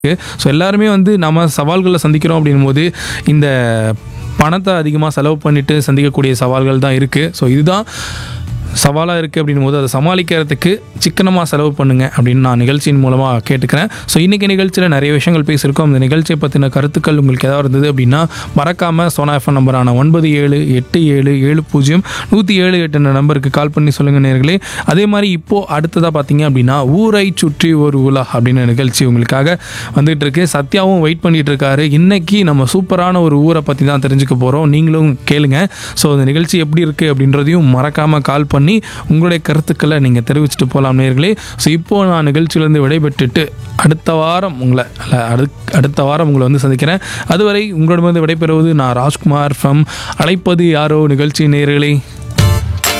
இருக்குது ஸோ எல்லாருமே வந்து நம்ம சவால்களை சந்திக்கிறோம் அப்படின்னும் போது இந்த பணத்தை அதிகமாக செலவு பண்ணிட்டு சந்திக்கக்கூடிய சவால்கள் தான் இருக்குது ஸோ இதுதான் சவாலாக இருக்குது அப்படின்னும் போது அதை சமாளிக்கிறதுக்கு சிக்கனமாக செலவு பண்ணுங்க அப்படின்னு நான் நிகழ்ச்சியின் மூலமாக கேட்டுக்கிறேன் ஸோ இன்றைக்கி நிகழ்ச்சியில் நிறைய விஷயங்கள் பேசியிருக்கோம் இந்த நிகழ்ச்சியை பற்றின கருத்துக்கள் உங்களுக்கு ஏதாவது இருந்தது அப்படின்னா மறக்காமல் சோனா எஃப்எம் நம்பரான ஒன்பது ஏழு எட்டு ஏழு ஏழு பூஜ்ஜியம் நூற்றி ஏழு எட்டு நம்பருக்கு கால் பண்ணி சொல்லுங்கள் நேர்களே அதே மாதிரி இப்போது அடுத்ததாக பார்த்தீங்க அப்படின்னா ஊரை சுற்றி ஒரு உலா அப்படின்னு நிகழ்ச்சி உங்களுக்காக வந்துட்டு இருக்கு சத்யாவும் வெயிட் பண்ணிட்டு இருக்காரு இன்னைக்கு நம்ம சூப்பரான ஒரு ஊரை பற்றி தான் தெரிஞ்சுக்க போகிறோம் நீங்களும் கேளுங்க ஸோ இந்த நிகழ்ச்சி எப்படி இருக்குது அப்படின்றதையும் மறக்காமல் கால் பண்ணி உங்களுடைய கருத்துக்களை நீங்கள் தெரிவிச்சுட்டு போகலாம் நேர்களே ஸோ இப்போது நான் நிகழ்ச்சியிலேருந்து விடைபெற்றுட்டு அடுத்த வாரம் உங்களை அல்ல அடு அடுத்த வாரம் உங்களை வந்து சந்திக்கிறேன் அதுவரை உங்களிடமிருந்து விடைபெறுவது நான் ராஜ்குமார் ஃப்ரம் அழைப்பது யாரோ நிகழ்ச்சி நேர்களே